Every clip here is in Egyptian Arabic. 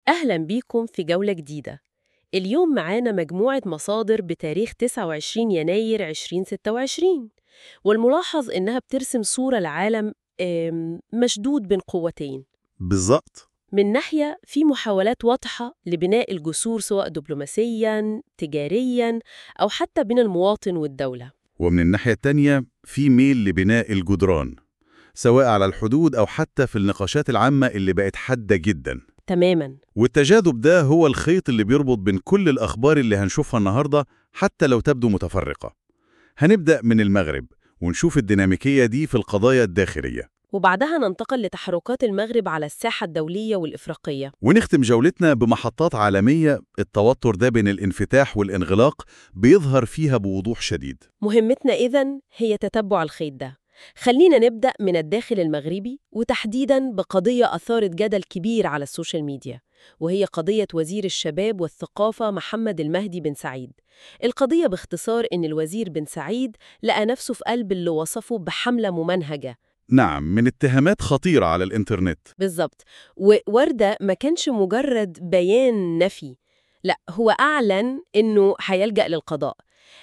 أهلا بيكم في جولة جديدة اليوم معانا مجموعة مصادر بتاريخ 29 يناير 2026 والملاحظ إنها بترسم صورة لعالم آم، مشدود بين قوتين بالظبط من ناحية في محاولات واضحة لبناء الجسور سواء دبلوماسياً، تجارياً أو حتى بين المواطن والدولة ومن الناحية التانية في ميل لبناء الجدران سواء على الحدود أو حتى في النقاشات العامة اللي بقت حادة جدا تماماً والتجاذب ده هو الخيط اللي بيربط بين كل الأخبار اللي هنشوفها النهاردة حتى لو تبدو متفرقة هنبدأ من المغرب ونشوف الديناميكية دي في القضايا الداخلية وبعدها ننتقل لتحركات المغرب على الساحة الدولية والإفريقية ونختم جولتنا بمحطات عالمية التوتر ده بين الانفتاح والانغلاق بيظهر فيها بوضوح شديد مهمتنا إذن هي تتبع الخيط ده خلينا نبدأ من الداخل المغربي وتحديداً بقضية أثارت جدل كبير على السوشيال ميديا وهي قضية وزير الشباب والثقافة محمد المهدي بن سعيد القضية باختصار إن الوزير بن سعيد لقى نفسه في قلب اللي وصفه بحملة ممنهجة نعم من اتهامات خطيرة على الإنترنت بالظبط ووردة ما كانش مجرد بيان نفي لا هو أعلن إنه هيلجأ للقضاء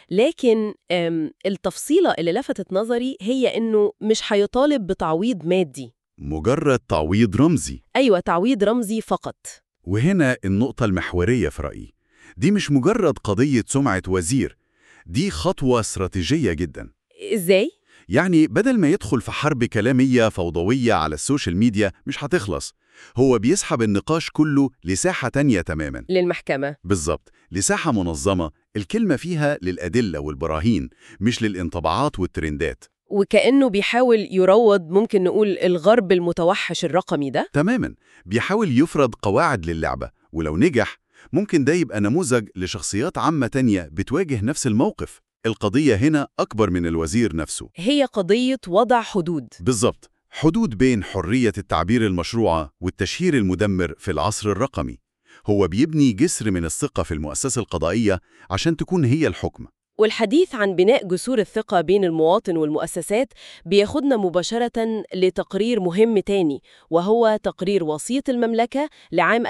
لكن أم، التفصيلة اللي لفتت نظري هي إنه مش هيطالب بتعويض مادي مجرد تعويض رمزي أيوة تعويض رمزي فقط وهنا النقطة المحورية في رأيي دي مش مجرد قضية سمعة وزير دي خطوة استراتيجية جدا إزاي؟ يعني بدل ما يدخل في حرب كلامية فوضوية على السوشيال ميديا مش هتخلص هو بيسحب النقاش كله لساحة تانية تماما للمحكمة بالظبط لساحة منظمة الكلمة فيها للأدلة والبراهين مش للانطباعات والترندات وكأنه بيحاول يروض ممكن نقول الغرب المتوحش الرقمي ده تماما بيحاول يفرض قواعد للعبة ولو نجح ممكن ده يبقى نموذج لشخصيات عامة تانية بتواجه نفس الموقف القضية هنا أكبر من الوزير نفسه هي قضية وضع حدود بالظبط حدود بين حرية التعبير المشروعة والتشهير المدمر في العصر الرقمي هو بيبني جسر من الثقة في المؤسسة القضائية عشان تكون هي الحكم والحديث عن بناء جسور الثقة بين المواطن والمؤسسات بياخدنا مباشرة لتقرير مهم تاني وهو تقرير وسيط المملكة لعام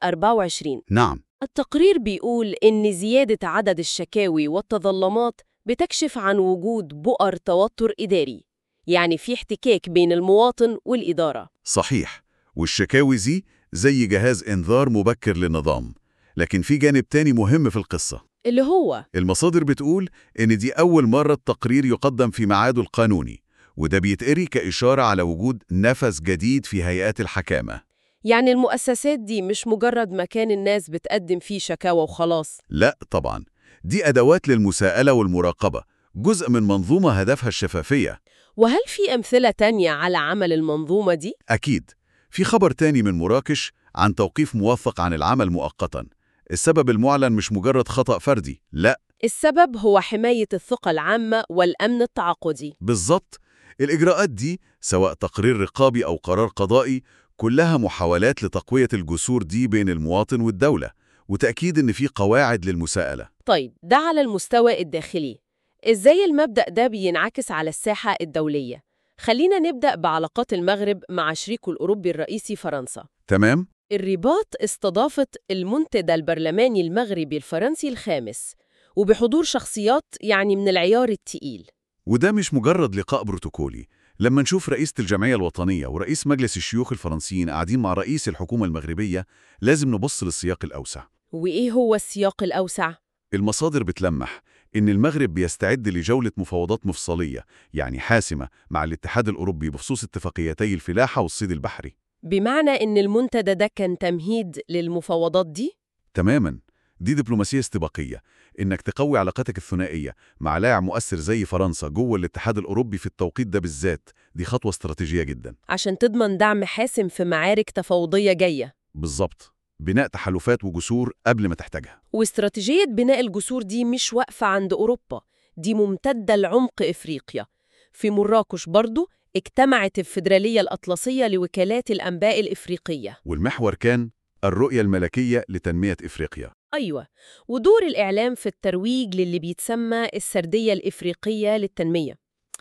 2024 نعم التقرير بيقول إن زيادة عدد الشكاوي والتظلمات بتكشف عن وجود بؤر توتر إداري يعني في احتكاك بين المواطن والإدارة صحيح والشكاوي دي زي جهاز إنذار مبكر للنظام لكن في جانب تاني مهم في القصة اللي هو المصادر بتقول إن دي أول مرة التقرير يقدم في ميعاده القانوني وده بيتقري كإشارة على وجود نفس جديد في هيئات الحكامة يعني المؤسسات دي مش مجرد مكان الناس بتقدم فيه شكاوى وخلاص لا طبعا دي أدوات للمساءلة والمراقبة جزء من منظومة هدفها الشفافية وهل في أمثلة تانية على عمل المنظومة دي؟ أكيد في خبر تاني من مراكش عن توقيف موثق عن العمل مؤقتا السبب المعلن مش مجرد خطأ فردي لا السبب هو حماية الثقة العامة والأمن التعاقدي بالظبط الإجراءات دي سواء تقرير رقابي أو قرار قضائي كلها محاولات لتقوية الجسور دي بين المواطن والدولة وتأكيد إن في قواعد للمساءلة طيب ده على المستوى الداخلي إزاي المبدأ ده بينعكس على الساحة الدولية؟ خلينا نبدأ بعلاقات المغرب مع شريكه الأوروبي الرئيسي فرنسا تمام؟ الرباط استضافت المنتدى البرلماني المغربي الفرنسي الخامس وبحضور شخصيات يعني من العيار التقيل وده مش مجرد لقاء بروتوكولي لما نشوف رئيسة الجمعية الوطنية ورئيس مجلس الشيوخ الفرنسيين قاعدين مع رئيس الحكومة المغربية لازم نبص للسياق الأوسع وإيه هو السياق الأوسع؟ المصادر بتلمح إن المغرب بيستعد لجولة مفاوضات مفصلية يعني حاسمة مع الاتحاد الأوروبي بخصوص اتفاقيتي الفلاحة والصيد البحري بمعنى إن المنتدى ده كان تمهيد للمفاوضات دي؟ تماما دي دبلوماسية استباقية إنك تقوي علاقاتك الثنائية مع لاعب مؤثر زي فرنسا جوه الاتحاد الأوروبي في التوقيت ده بالذات دي خطوة استراتيجية جدا عشان تضمن دعم حاسم في معارك تفاوضية جاية بالظبط بناء تحالفات وجسور قبل ما تحتاجها واستراتيجية بناء الجسور دي مش واقفة عند أوروبا دي ممتدة لعمق إفريقيا في مراكش برضو اجتمعت الفيدرالية الأطلسية لوكالات الأنباء الإفريقية والمحور كان الرؤية الملكية لتنمية إفريقيا أيوة ودور الإعلام في الترويج للي بيتسمى السردية الإفريقية للتنمية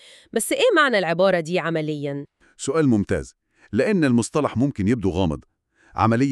بس إيه معنى العبارة دي عملياً؟ سؤال ممتاز لأن المصطلح ممكن يبدو غامض عمليا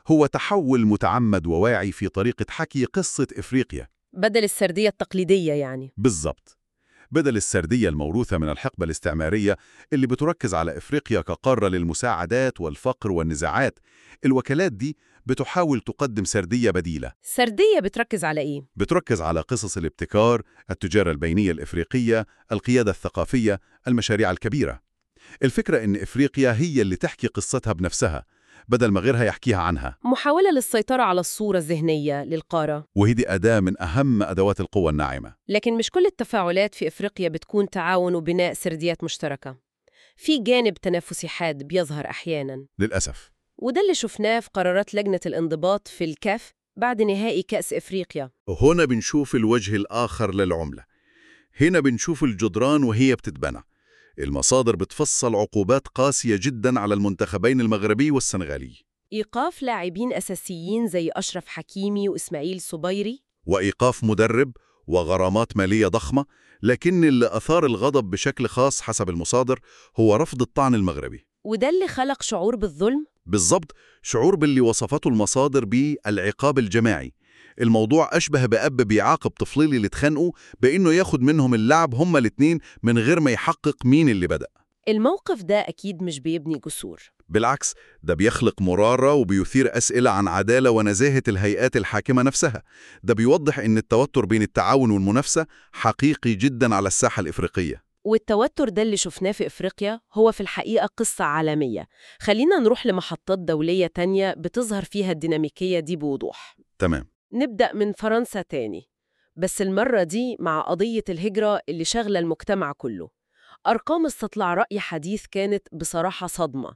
هو تحول متعمد وواعي في طريقة حكي قصة إفريقيا بدل السردية التقليدية يعني بالضبط بدل السردية الموروثة من الحقبة الاستعمارية اللي بتركز على إفريقيا كقارة للمساعدات والفقر والنزاعات الوكالات دي بتحاول تقدم سردية بديلة سردية بتركز على إيه؟ بتركز على قصص الابتكار، التجارة البينية الإفريقية، القيادة الثقافية، المشاريع الكبيرة. الفكرة إن إفريقيا هي اللي تحكي قصتها بنفسها، بدل ما غيرها يحكيها عنها، محاولة للسيطرة على الصورة الذهنية للقارة وهي دي أداة من أهم أدوات القوة الناعمة. لكن مش كل التفاعلات في إفريقيا بتكون تعاون وبناء سرديات مشتركة في جانب تنافسي حاد بيظهر أحياناً للأسف. وده اللي شفناه في قرارات لجنة الانضباط في الكاف بعد نهائي كأس إفريقيا هنا بنشوف الوجه الآخر للعملة. هنا بنشوف الجدران وهي بتتبنى. المصادر بتفصل عقوبات قاسية جدا على المنتخبين المغربي والسنغالي. إيقاف لاعبين أساسيين زي أشرف حكيمي وإسماعيل صبيري وإيقاف مدرب وغرامات مالية ضخمة لكن اللي أثار الغضب بشكل خاص حسب المصادر هو رفض الطعن المغربي وده اللي خلق شعور بالظلم بالضبط شعور باللي وصفته المصادر بالعقاب الجماعي الموضوع أشبه بأب بيعاقب طفلين اللي اتخانقوا بإنه ياخد منهم اللعب هما الاتنين من غير ما يحقق مين اللي بدأ الموقف ده أكيد مش بيبني جسور بالعكس ده بيخلق مرارة وبيثير أسئلة عن عدالة ونزاهة الهيئات الحاكمة نفسها ده بيوضح إن التوتر بين التعاون والمنافسة حقيقي جدا على الساحة الإفريقية والتوتر ده اللي شفناه في إفريقيا هو في الحقيقة قصة عالمية خلينا نروح لمحطات دولية تانية بتظهر فيها الديناميكية دي بوضوح تمام نبدأ من فرنسا تاني بس المرة دي مع قضية الهجرة اللي شغلة المجتمع كله أرقام استطلاع رأي حديث كانت بصراحة صدمة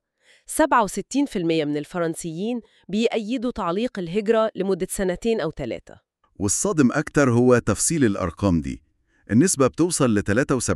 67% من الفرنسيين بيأيدوا تعليق الهجرة لمدة سنتين أو ثلاثة والصادم أكتر هو تفصيل الأرقام دي النسبة بتوصل ل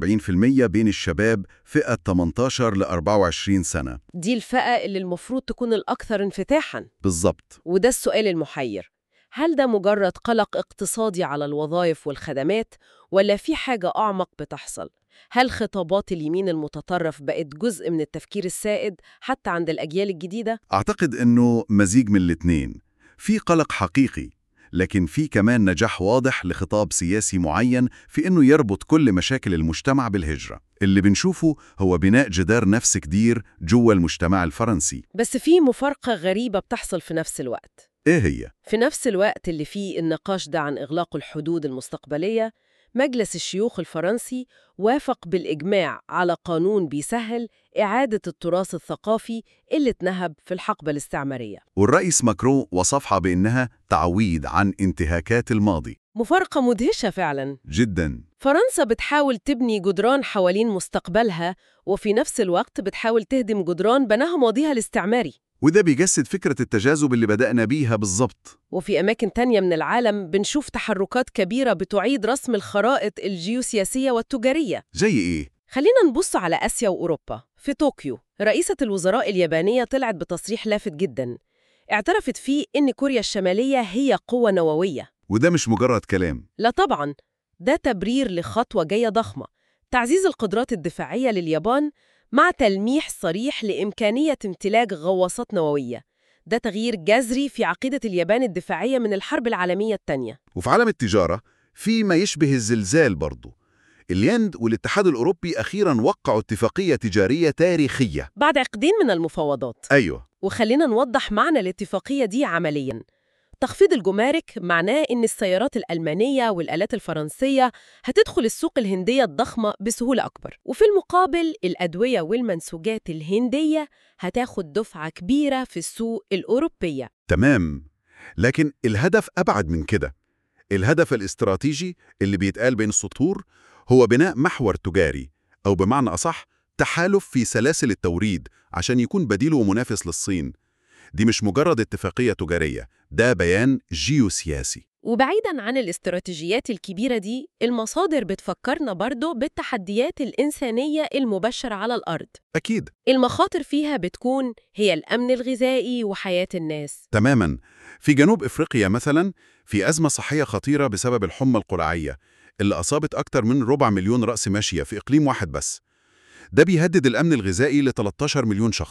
73% بين الشباب فئة 18 ل 24 سنة دي الفئة اللي المفروض تكون الأكثر انفتاحاً بالظبط وده السؤال المحير هل ده مجرد قلق اقتصادي على الوظائف والخدمات ولا في حاجة أعمق بتحصل؟ هل خطابات اليمين المتطرف بقت جزء من التفكير السائد حتى عند الأجيال الجديدة؟ أعتقد أنه مزيج من الاتنين في قلق حقيقي لكن في كمان نجاح واضح لخطاب سياسي معين في أنه يربط كل مشاكل المجتمع بالهجرة اللي بنشوفه هو بناء جدار نفس كبير جوا المجتمع الفرنسي بس في مفارقة غريبة بتحصل في نفس الوقت إيه هي؟ في نفس الوقت اللي فيه النقاش ده عن إغلاق الحدود المستقبلية مجلس الشيوخ الفرنسي وافق بالإجماع على قانون بيسهل إعادة التراث الثقافي اللي اتنهب في الحقبة الاستعمارية والرئيس ماكرون وصفها بأنها تعويض عن انتهاكات الماضي مفارقة مدهشة فعلاً جدا فرنسا بتحاول تبني جدران حوالين مستقبلها وفي نفس الوقت بتحاول تهدم جدران بناها ماضيها الاستعماري وده بيجسد فكرة التجاذب اللي بدأنا بيها بالظبط وفي أماكن تانية من العالم بنشوف تحركات كبيرة بتعيد رسم الخرائط الجيوسياسية والتجارية زي إيه؟ خلينا نبص على آسيا وأوروبا في طوكيو رئيسة الوزراء اليابانية طلعت بتصريح لافت جدا اعترفت فيه إن كوريا الشمالية هي قوة نووية وده مش مجرد كلام لا طبعا ده تبرير لخطوة جاية ضخمة تعزيز القدرات الدفاعية لليابان مع تلميح صريح لإمكانية امتلاك غواصات نووية ده تغيير جذري في عقيدة اليابان الدفاعية من الحرب العالمية الثانية وفي عالم التجارة في ما يشبه الزلزال برضه اليند والاتحاد الأوروبي أخيراً وقعوا اتفاقية تجارية تاريخية بعد عقدين من المفاوضات أيوة وخلينا نوضح معنى الاتفاقية دي عملياً تخفيض الجمارك معناه إن السيارات الألمانية والآلات الفرنسية هتدخل السوق الهندية الضخمة بسهولة أكبر وفي المقابل الأدوية والمنسوجات الهندية هتاخد دفعة كبيرة في السوق الأوروبية تمام لكن الهدف أبعد من كده الهدف الاستراتيجي اللي بيتقال بين السطور هو بناء محور تجاري أو بمعنى أصح تحالف في سلاسل التوريد عشان يكون بديل ومنافس للصين دي مش مجرد اتفاقية تجارية ده بيان جيوسياسي وبعيداً عن الاستراتيجيات الكبيرة دي المصادر بتفكرنا برضو بالتحديات الإنسانية المبشرة على الأرض أكيد المخاطر فيها بتكون هي الأمن الغذائي وحياة الناس تماما في جنوب إفريقيا مثلا في أزمة صحية خطيرة بسبب الحمى القلعية اللي أصابت أكتر من ربع مليون رأس ماشية في إقليم واحد بس ده بيهدد الأمن الغذائي ل 13 مليون شخص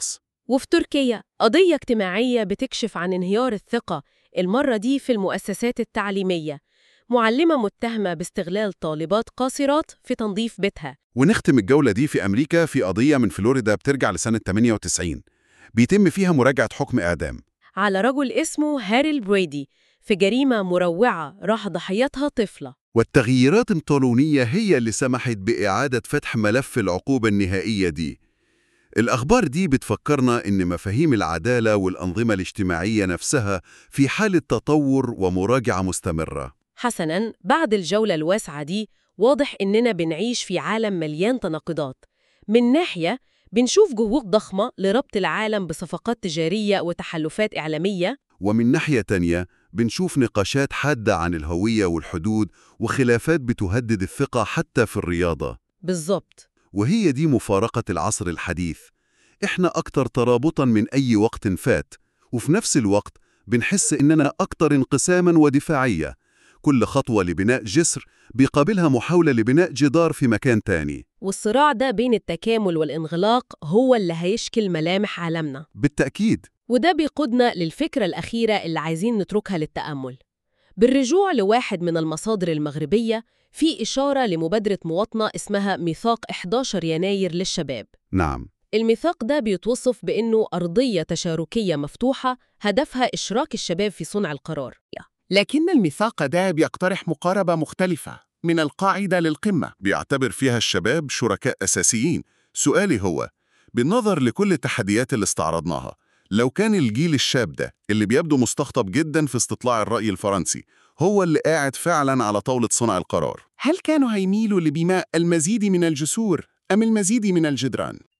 وفي تركيا قضية اجتماعية بتكشف عن انهيار الثقة المرة دي في المؤسسات التعليمية معلمة متهمة باستغلال طالبات قاصرات في تنظيف بيتها ونختم الجولة دي في أمريكا في قضية من فلوريدا بترجع لسنة 98 بيتم فيها مراجعة حكم إعدام على رجل اسمه هاريل بريدي في جريمة مروعة راح ضحيتها طفلة والتغييرات القانونية هي اللي سمحت بإعادة فتح ملف العقوبة النهائية دي الأخبار دي بتفكرنا إن مفاهيم العدالة والأنظمة الاجتماعية نفسها في حالة تطور ومراجعة مستمرة حسناً بعد الجولة الواسعة دي واضح إننا بنعيش في عالم مليان تناقضات من ناحية بنشوف جهود ضخمة لربط العالم بصفقات تجارية وتحالفات إعلامية ومن ناحية تانية بنشوف نقاشات حادة عن الهوية والحدود وخلافات بتهدد الثقة حتى في الرياضة بالظبط وهي دي مفارقة العصر الحديث إحنا أكتر ترابطاً من أي وقت فات وفي نفس الوقت بنحس إننا أكتر انقساماً ودفاعية كل خطوة لبناء جسر بيقابلها محاولة لبناء جدار في مكان تاني والصراع ده بين التكامل والانغلاق هو اللي هيشكل ملامح عالمنا بالتأكيد وده بيقودنا للفكرة الأخيرة اللي عايزين نتركها للتأمل بالرجوع لواحد من المصادر المغربية في إشارة لمبادرة مواطنة اسمها ميثاق 11 يناير للشباب نعم الميثاق ده بيتوصف بأنه أرضية تشاركية مفتوحة هدفها إشراك الشباب في صنع القرار لكن الميثاق ده بيقترح مقاربة مختلفة من القاعدة للقمة بيعتبر فيها الشباب شركاء أساسيين سؤالي هو بالنظر لكل التحديات اللي استعرضناها لو كان الجيل الشاب ده اللي بيبدو مستقطب جدا في استطلاع الرأي الفرنسي هو اللي قاعد فعلا على طاولة صنع القرار هل كانوا هيميلوا لبناء المزيد من الجسور أم المزيد من الجدران؟